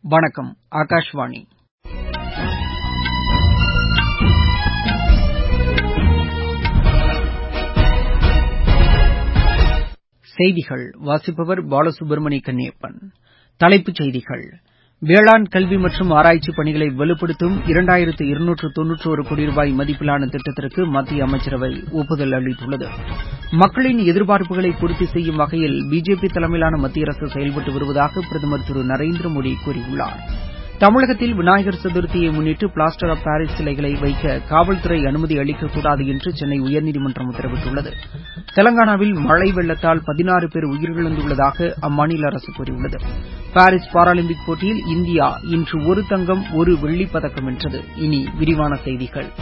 வணக்கம் ஆகாஷவாணி செய்திகள் வாசிப்பவர் பாலசுப்ரமணி கன்னியப்பன் தலைப்புச் செய்திகள் வேளாண் கல்வி மற்றும் ஆராய்ச்சிப் பணிகளை வலுப்படுத்தும் இரண்டாயிரத்து இருநூற்று தொன்னூற்றோரு கோடி ரூபாய் மதிப்பிலான திட்டத்திற்கு மத்திய அமைச்சரவை ஒப்புதல் அளித்துள்ளது மக்களின் எதிர்பார்ப்புகளை பூர்த்தி செய்யும் வகையில் பிஜேபி தலைமையிலான மத்திய அரசு செயல்பட்டு வருவதாக பிரதமர் திரு நரேந்திர மோடி கூறியுள்ளார் தமிழகத்தில் விநாயகர் சதுர்த்தியை முன்னிட்டு பிளாஸ்டர் ஆப் பாரிஸ் சிலைகளை வைக்க காவல்துறை அனுமதி அளிக்கக்கூடாது என்று சென்னை உயர்நீதிமன்றம் உத்தரவிட்டுள்ளது தெலங்கானாவில் மழை வெள்ளத்தால் பதினாறு பேர் உயிரிழந்துள்ளதாக அம்மாநில அரசு கூறியுள்ளது பாரிஸ் பாராலிம்பிக் போட்டியில் இந்தியா இன்று ஒரு தங்கம் ஒரு வெள்ளிப் பதக்கம் வென்றது இனி விரிவான செய்திகள்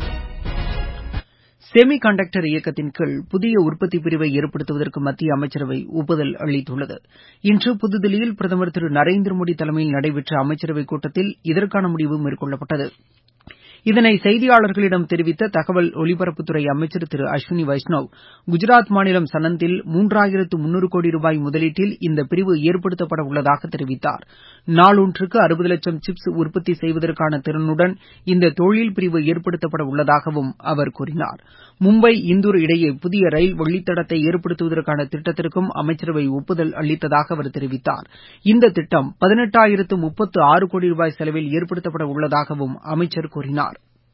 செமி கண்டக்டர் இயக்கத்தின் கீழ் புதிய உற்பத்தி பிரிவை ஏற்படுத்துவதற்கு மத்திய அமைச்சரவை ஒப்புதல் அளித்துள்ளது இன்று புதுதில்லியில் பிரதமர் திரு நரேந்திர மோடி தலைமையில் நடைபெற்ற அமைச்சரவைக் கூட்டத்தில் இதற்கான முடிவு மேற்கொள்ளப்பட்டது இதனை செய்தியாளர்களிடம் தெரிவித்த தகவல் ஒலிபரப்புத்துறை அமைச்சர் திரு அஸ்வினி வைஷ்ணவ் குஜராத் மாநிலம் சனந்தில் மூன்றாயிரத்து முன்னூறு கோடி ரூபாய் முதலீட்டில் இந்த பிரிவு ஏற்படுத்தப்பட உள்ளதாக தெரிவித்தார் நாளொன்றுக்கு அறுபது லட்சம் சிப்ஸ் உற்பத்தி செய்வதற்கான திறனுடன் இந்த தொழில் பிரிவு ஏற்படுத்தப்பட உள்ளதாகவும் அவர் கூறினார் மும்பை இந்தூர் இடையே புதிய ரயில் வழித்தடத்தை ஏற்படுத்துவதற்கான திட்டத்திற்கும் அமைச்சரவை ஒப்புதல் அளித்ததாக அவர் தெரிவித்தார் இந்த திட்டம் பதினெட்டாயிரத்து முப்பத்து ஆறு கோடி ரூபாய் செலவில் ஏற்படுத்தப்பட உள்ளதாகவும் அமைச்சர் கூறினார்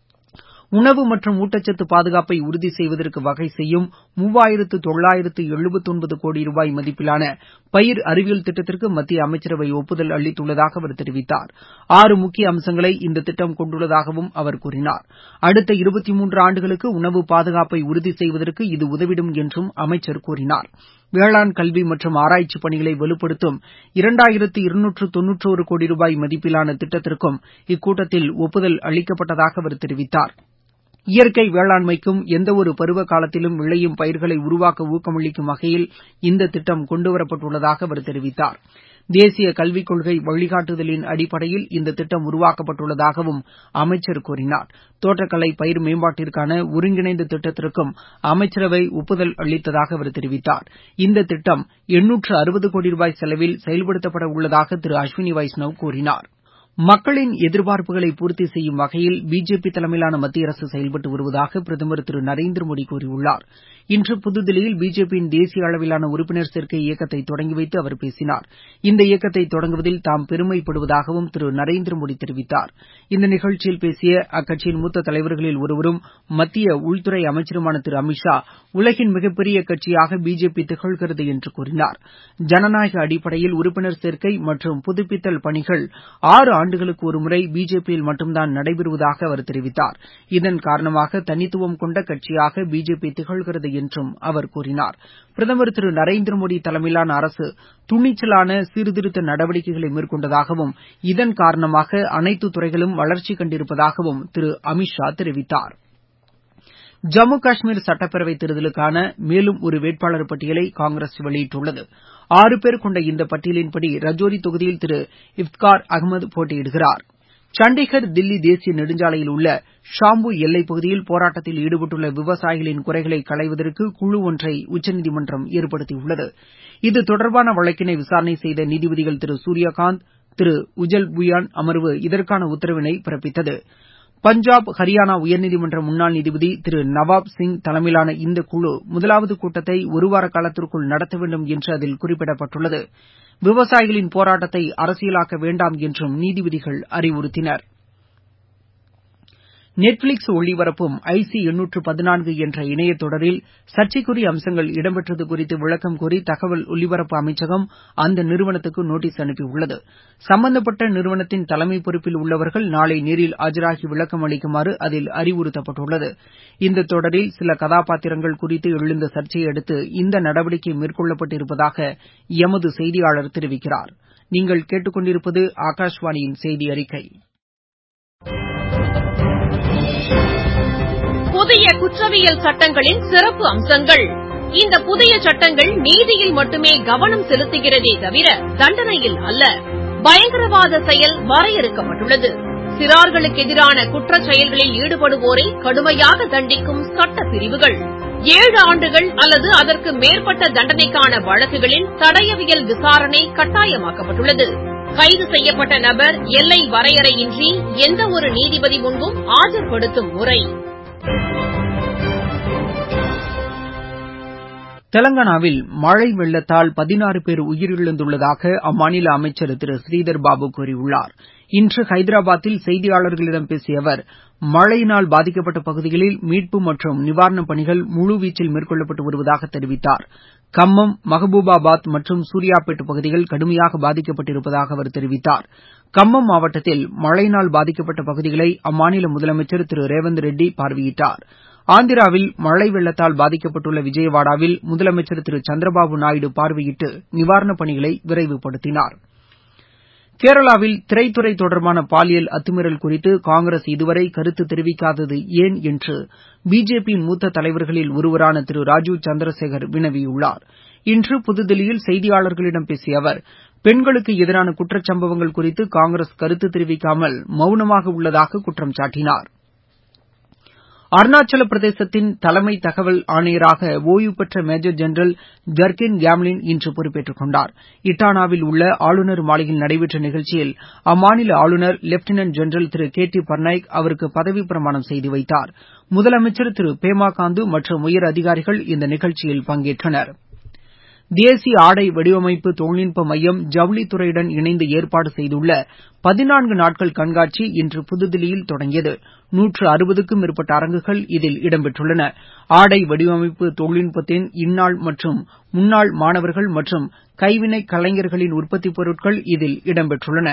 உணவு மற்றும் ஊட்டச்சத்து பாதுகாப்பை உறுதி செய்வதற்கு வகை செய்யும் மூவாயிரத்து தொள்ளாயிரத்து எழுபத்தொன்பது கோடி ரூபாய் மதிப்பிலான பயிர் அறிவியல் திட்டத்திற்கு மத்திய அமைச்சரவை ஒப்புதல் அளித்துள்ளதாக அவர் தெரிவித்தார் ஆறு முக்கிய அம்சங்களை இந்த திட்டம் கொண்டுள்ளதாகவும் அவர் கூறினார் அடுத்த இருபத்தி மூன்று ஆண்டுகளுக்கு உணவு பாதுகாப்பை உறுதி செய்வதற்கு இது உதவிடும் என்றும் அமைச்சர் கூறினார் வேளாண் கல்வி மற்றும் ஆராய்ச்சி பணிகளை வலுப்படுத்தும் இரண்டாயிரத்து இருநூற்று தொன்னூற்றோரு கோடி ரூபாய் மதிப்பிலான திட்டத்திற்கும் இக்கூட்டத்தில் ஒப்புதல் அளிக்கப்பட்டதாக அவர் தெரிவித்தார் இயற்கை வேளாண்மைக்கும் எந்தவொரு பருவ காலத்திலும் விளையும் பயிர்களை உருவாக்க ஊக்கமளிக்கும் வகையில் இந்த திட்டம் கொண்டுவரப்பட்டுள்ளதாக அவர் தெரிவித்தார் தேசிய கல்விக் கொள்கை வழிகாட்டுதலின் அடிப்படையில் இந்த திட்டம் உருவாக்கப்பட்டுள்ளதாகவும் அமைச்சர் கூறினார் தோட்டக்கலை பயிர் மேம்பாட்டிற்கான ஒருங்கிணைந்த திட்டத்திற்கும் அமைச்சரவை ஒப்புதல் அளித்ததாக அவர் தெரிவித்தார் இந்த திட்டம் எண்ணூற்று அறுபது கோடி ரூபாய் செலவில் செயல்படுத்தப்பட உள்ளதாக திரு அஸ்வினி வைஷ்ணவ் கூறினார் மக்களின் எதிர்பார்ப்புகளை பூர்த்தி செய்யும் வகையில் பிஜேபி தலைமையிலான மத்திய அரசு செயல்பட்டு வருவதாக பிரதமர் திரு நரேந்திர மோடி கூறியுள்ளார் இன்று புதுதில்லியில் பிஜேபியின் தேசிய அளவிலான உறுப்பினர் சேர்க்கை இயக்கத்தை தொடங்கி வைத்து அவர் பேசினார் இந்த இயக்கத்தை தொடங்குவதில் தாம் பெருமைப்படுவதாகவும் திரு நரேந்திர மோடி தெரிவித்தார் இந்த நிகழ்ச்சியில் பேசிய அக்கட்சியின் மூத்த தலைவர்களில் ஒருவரும் மத்திய உள்துறை அமைச்சருமான திரு அமித் ஷா உலகின் மிகப்பெரிய கட்சியாக பிஜேபி திகழ்கிறது என்று கூறினார் ஜனநாயக அடிப்படையில் உறுப்பினர் சேர்க்கை மற்றும் புதுப்பித்தல் பணிகள் ஆறு ஆண்டுகளுக்கு ஒருமுறை பிஜேபியில் மட்டும்தான் நடைபெறுவதாக அவர் தெரிவித்தார் இதன் காரணமாக தனித்துவம் கொண்ட கட்சியாக பிஜேபி திகழ்கிறது என்றும் அவர் கூறினார் பிரதமர் திரு நரேந்திர மோடி தலைமையிலான அரசு துணிச்சலான சீர்திருத்த நடவடிக்கைகளை மேற்கொண்டதாகவும் இதன் காரணமாக அனைத்து துறைகளும் வளர்ச்சி கண்டிருப்பதாகவும் திரு அமித் ஷா தெரிவித்தார் ஜம்மு காஷ்மீர் சட்டப்பேரவைத் தேர்தலுக்கான மேலும் ஒரு வேட்பாளர் பட்டியலை காங்கிரஸ் வெளியிட்டுள்ளது ஆறு பேர் கொண்ட இந்த பட்டியலின்படி ரஜோரி தொகுதியில் திரு இஃப்திகார் அகமது போட்டியிடுகிறார் சண்டிகர் தில்லி தேசிய நெடுஞ்சாலையில் உள்ள ஷாம்பு எல்லைப் பகுதியில் போராட்டத்தில் ஈடுபட்டுள்ள விவசாயிகளின் குறைகளை களைவதற்கு குழு ஒன்றை உச்சநீதிமன்றம் ஏற்படுத்தியுள்ளது இது தொடர்பான வழக்கினை விசாரணை செய்த நீதிபதிகள் திரு சூரியகாந்த் திரு உஜல் புயான் அமர்வு இதற்கான உத்தரவினை பிறப்பித்தது பஞ்சாப் ஹரியானா உயர்நீதிமன்ற முன்னாள் நீதிபதி திரு நவாப் சிங் தலைமையிலான இந்த குழு முதலாவது கூட்டத்தை ஒருவார காலத்திற்குள் நடத்த வேண்டும் என்று அதில் குறிப்பிடப்பட்டுள்ளது விவசாயிகளின் போராட்டத்தை அரசியலாக்க வேண்டாம் என்றும் நீதிபதிகள் அறிவுறுத்தினர் நெட்ஃபிளிக்ஸ் ஒளிபரப்பும் ஐசி எண்ணூற்று பதினான்கு என்ற இணைய தொடரில் சர்ச்சைக்குரிய அம்சங்கள் இடம்பெற்றது குறித்து விளக்கம் கோரி தகவல் ஒலிபரப்பு அமைச்சகம் அந்த நிறுவனத்துக்கு நோட்டீஸ் அனுப்பியுள்ளது சம்பந்தப்பட்ட நிறுவனத்தின் தலைமை பொறுப்பில் உள்ளவர்கள் நாளை நேரில் ஆஜராகி விளக்கம் அளிக்குமாறு அதில் அறிவுறுத்தப்பட்டுள்ளது இந்த தொடரில் சில கதாபாத்திரங்கள் குறித்து எழுந்த சர்ச்சையை அடுத்து இந்த நடவடிக்கை மேற்கொள்ளப்பட்டிருப்பதாக எமது செய்தியாளர் தெரிவிக்கிறார் நீங்கள் கேட்டுக்கொண்டிருப்பது ஆகாஷவாணியின் செய்தி அறிக்கை புதிய குற்றவியல் சட்டங்களின் சிறப்பு அம்சங்கள் இந்த புதிய சட்டங்கள் நீதியில் மட்டுமே கவனம் செலுத்துகிறதே தவிர தண்டனையில் அல்ல பயங்கரவாத செயல் வரையறுக்கப்பட்டுள்ளது சிறார்களுக்கு எதிரான குற்றச் செயல்களில் ஈடுபடுவோரை கடுமையாக தண்டிக்கும் சட்ட பிரிவுகள் ஏழு ஆண்டுகள் அல்லது அதற்கு மேற்பட்ட தண்டனைக்கான வழக்குகளில் தடயவியல் விசாரணை கட்டாயமாக்கப்பட்டுள்ளது கைது செய்யப்பட்ட நபர் எல்லை வரையறையின்றி எந்த ஒரு நீதிபதி முன்பும் ஆஜர்படுத்தும் முறை தெலங்கானாவில் மழை வெள்ளத்தால் பதினாறு பேர் உயிரிழந்துள்ளதாக அம்மாநில அமைச்சர் திரு ஸ்ரீதர் பாபு கூறியுள்ளார் இன்று ஹைதராபாத்தில் செய்தியாளர்களிடம் பேசிய அவர் மழையினால் பாதிக்கப்பட்ட பகுதிகளில் மீட்பு மற்றும் நிவாரணப் பணிகள் முழுவீச்சில் மேற்கொள்ளப்பட்டு வருவதாக தெரிவித்தார் கம்மம் மஹபூபாபாத் மற்றும் சூர்யாபேட் பகுதிகள் கடுமையாக பாதிக்கப்பட்டிருப்பதாக அவர் தெரிவித்தார் கம்மம் மாவட்டத்தில் மழையினால் பாதிக்கப்பட்ட பகுதிகளை அம்மாநில முதலமைச்சர் திரு ரேவந்த் ரெட்டி பார்வையிட்டார் ஆந்திராவில் மழை வெள்ளத்தால் பாதிக்கப்பட்டுள்ள விஜயவாடாவில் முதலமைச்சர் திரு சந்திரபாபு நாயுடு பார்வையிட்டு நிவாரணப் பணிகளை விரைவுபடுத்தினார் கேரளாவில் திரைத்துறை தொடர்பான பாலியல் அத்துமீறல் குறித்து காங்கிரஸ் இதுவரை கருத்து தெரிவிக்காதது ஏன் என்று பிஜேபியின் மூத்த தலைவர்களில் ஒருவரான திரு ராஜீவ் சந்திரசேகர் வினவியுள்ளார் இன்று புதுதில்லியில் செய்தியாளர்களிடம் பேசிய அவர் பெண்களுக்கு எதிரான குற்றச்சம்பவங்கள் குறித்து காங்கிரஸ் கருத்து தெரிவிக்காமல் மௌனமாக உள்ளதாக குற்றம் சாட்டினார் அருணாச்சல பிரதேசத்தின் தலைமை தகவல் ஆணையராக ஓய்வு பெற்ற மேஜர் ஜெனரல் ஜர்கின் கேம்லின் இன்று பொறுப்பேற்றுக் கொண்டார் இட்டானாவில் உள்ள ஆளுநர் மாளிகையில் நடைபெற்ற நிகழ்ச்சியில் அம்மாநில ஆளுநர் லெப்டினன்ட் ஜெனரல் திரு கே டி பட்நாயக் அவருக்கு பதவிப் பிரமாணம் செய்து வைத்தார் முதலமைச்சர் திரு பேமா காந்து மற்றும் உயர் அதிகாரிகள் இந்த நிகழ்ச்சியில் பங்கேற்றனா் தேசிய ஆடை வடிவமைப்பு தொழில்நுட்ப மையம் ஜவுளித்துறையுடன் இணைந்து ஏற்பாடு செய்துள்ள பதினான்கு நாட்கள் கண்காட்சி இன்று புதுதில்லியில் தொடங்கியது நூற்று அறுபதுக்கும் மேற்பட்ட அரங்குகள் இதில் இடம்பெற்றுள்ளன ஆடை வடிவமைப்பு தொழில்நுட்பத்தின் இந்நாள் மற்றும் முன்னாள் மாணவர்கள் மற்றும் கைவினைக் கலைஞர்களின் உற்பத்திப் பொருட்கள் இதில் இடம்பெற்றுள்ளன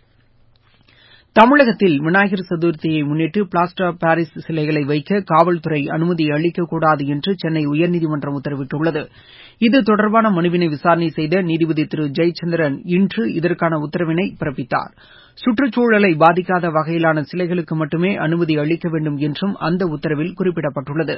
தமிழகத்தில் விநாயகர் சதுர்த்தியை முன்னிட்டு பிளாஸ்டர் ஆஃப் பாரிஸ் சிலைகளை வைக்க காவல்துறை அனுமதி அளிக்கக்கூடாது என்று சென்னை உயர்நீதிமன்றம் உத்தரவிட்டுள்ளது இது தொடர்பான மனுவினை விசாரணை செய்த நீதிபதி திரு ஜெயச்சந்திரன் இன்று இதற்கான உத்தரவினை பிறப்பித்தார் சுற்றுச்சூழலை பாதிக்காத வகையிலான சிலைகளுக்கு மட்டுமே அனுமதி அளிக்க வேண்டும் என்றும் அந்த உத்தரவில் குறிப்பிடப்பட்டுள்ளது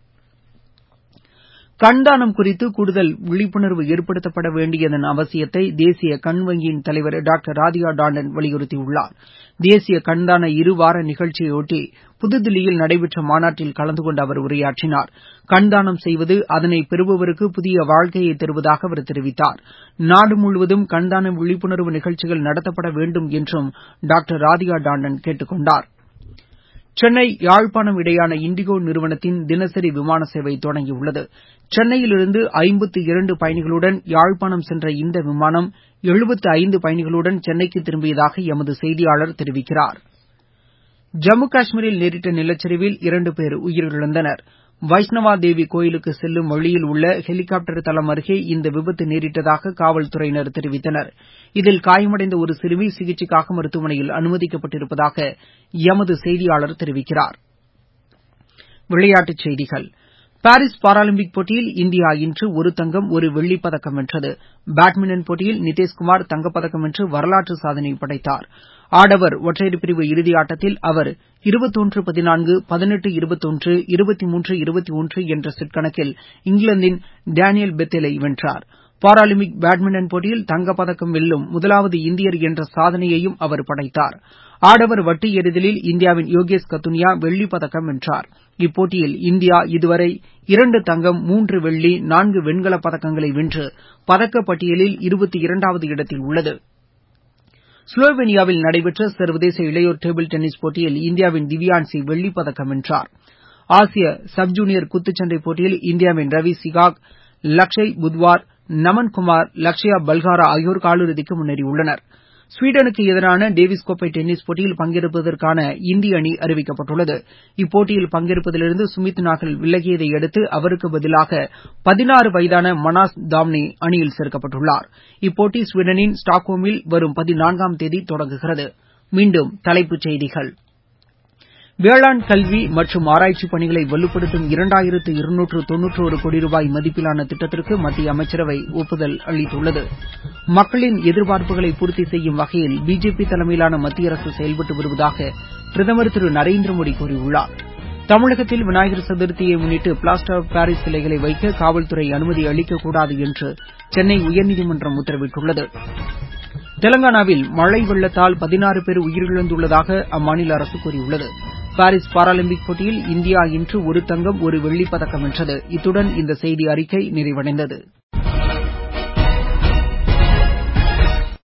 கண்தானம் குறித்து கூடுதல் விழிப்புணர்வு ஏற்படுத்தப்பட வேண்டியதன் அவசியத்தை தேசிய கண் வங்கியின் தலைவர் டாக்டர் ராதிகா டாண்டன் வலியுறுத்தியுள்ளார் தேசிய கண்தான இருவார நிகழ்ச்சியையொட்டி புதுதில்லியில் நடைபெற்ற மாநாட்டில் கலந்து கொண்டு அவர் உரையாற்றினார் கண்தானம் செய்வது அதனை பெறுபவருக்கு புதிய வாழ்க்கையை தருவதாக அவர் தெரிவித்தார் நாடு முழுவதும் கண்தான விழிப்புணர்வு நிகழ்ச்சிகள் நடத்தப்பட வேண்டும் என்றும் டாக்டர் ராதிகா டாண்டன் கேட்டுக் கொண்டார் சென்னை யாழ்ப்பாணம் இடையேயான இண்டிகோ நிறுவனத்தின் தினசரி விமான சேவை தொடங்கியுள்ளது சென்னையிலிருந்து ஐம்பத்து இரண்டு பயணிகளுடன் யாழ்ப்பாணம் சென்ற இந்த விமானம் எழுபத்து ஐந்து பயணிகளுடன் சென்னைக்கு திரும்பியதாக எமது செய்தியாளர் தெரிவிக்கிறார் ஜம்மு காஷ்மீரில் நேரிட்ட நிலச்சரிவில் இரண்டு பேர் உயிரிழந்தனர் வைஷ்ணவா தேவி கோயிலுக்கு செல்லும் வழியில் உள்ள ஹெலிகாப்டர் தளம் அருகே இந்த விபத்து நேரிட்டதாக காவல்துறையினர் தெரிவித்தனர் இதில் காயமடைந்த ஒரு சிறுமி சிகிச்சைக்காக மருத்துவமனையில் அனுமதிக்கப்பட்டிருப்பதாக எமது செய்தியாளர் தெரிவிக்கிறார் விளையாட்டுச் செய்திகள் பாரிஸ் பாராலிம்பிக் போட்டியில் இந்தியா இன்று ஒரு தங்கம் ஒரு வெள்ளிப் பதக்கம் வென்றது பேட்மிண்டன் போட்டியில் நிதேஷ்குமார் தங்கப்பதக்கம் வென்று வரலாற்று சாதனை படைத்தார் ஆடவர் ஒற்றையர் பிரிவு இறுதியாட்டத்தில் அவர் இருபத்தொன்று பதினான்கு பதினெட்டு இருபத்தொன்று இருபத்தி மூன்று இருபத்தி ஒன்று என்ற செட் கணக்கில் இங்கிலாந்தின் டேனியல் பெத்தேலை வென்றார் பாராலிம்பிக் பேட்மிண்டன் போட்டியில் தங்கப்பதக்கம் வெல்லும் முதலாவது இந்தியர் என்ற சாதனையையும் அவர் படைத்தார் ஆடவர் வட்டு எறிதலில் இந்தியாவின் யோகேஷ் கத்துனியா வெள்ளிப் பதக்கம் வென்றார் இப்போட்டியில் இந்தியா இதுவரை இரண்டு தங்கம் மூன்று வெள்ளி நான்கு வெண்கலப் பதக்கங்களை வென்று பதக்கப் பட்டியலில் இருபத்தி இரண்டாவது இடத்தில் உள்ளது ஸ்லோவேனியாவில் நடைபெற்ற சர்வதேச இளையோர் டேபிள் டென்னிஸ் போட்டியில் இந்தியாவின் திவ்யான்சி வெள்ளிப் பதக்கம் வென்றார் ஆசிய சப் ஜூனியர் குத்துச்சண்டை போட்டியில் இந்தியாவின் ரவி சிகாக் லக்ஷய் புத்வார் நமன் குமார் லக்ஷயா பல்காரா ஆகியோர் காலிறுதிக்கு முன்னேறியுள்ளனர் ஸ்வீடனுக்கு எதிரான டேவிஸ் கோப்பை டென்னிஸ் போட்டியில் பங்கேற்பதற்கான இந்திய அணி அறிவிக்கப்பட்டுள்ளது இப்போட்டியில் பங்கேற்பதிலிருந்து சுமித் நாகல் விலகியதை அடுத்து அவருக்கு பதிலாக பதினாறு வயதான மனாஸ் தாம்னே அணியில் சேர்க்கப்பட்டுள்ளார் இப்போட்டி ஸ்வீடனின் ஸ்டாக்ஹோமில் வரும் பதினான்காம் தேதி தொடங்குகிறது மீண்டும் தலைப்புச் செய்திகள் வேளாண் கல்வி மற்றும் ஆராய்ச்சி பணிகளை வலுப்படுத்தும் இரண்டாயிரத்து இருநூற்று தொன்னூற்றோரு கோடி ரூபாய் மதிப்பிலான திட்டத்திற்கு மத்திய அமைச்சரவை ஒப்புதல் அளித்துள்ளது மக்களின் எதிர்பார்ப்புகளை பூர்த்தி செய்யும் வகையில் பிஜேபி தலைமையிலான மத்திய அரசு செயல்பட்டு வருவதாக பிரதமர் திரு நரேந்திர மோடி கூறியுள்ளார் தமிழகத்தில் விநாயகர் சதுர்த்தியை முன்னிட்டு பிளாஸ்டர் ஆஃப் பாரிஸ் சிலைகளை வைக்க காவல்துறை அனுமதி அளிக்கக்கூடாது என்று சென்னை உயர்நீதிமன்றம் உத்தரவிட்டுள்ளது தெலங்கானாவில் மழை வெள்ளத்தால் பதினாறு பேர் உயிரிழந்துள்ளதாக அம்மாநில அரசு கூறியுள்ளது பாரிஸ் பாராலிம்பிக் போட்டியில் இந்தியா இன்று ஒரு தங்கம் ஒரு வெள்ளிப் பதக்கம் வென்றது இத்துடன் இந்த செய்தி அறிக்கை நிறைவடைந்தது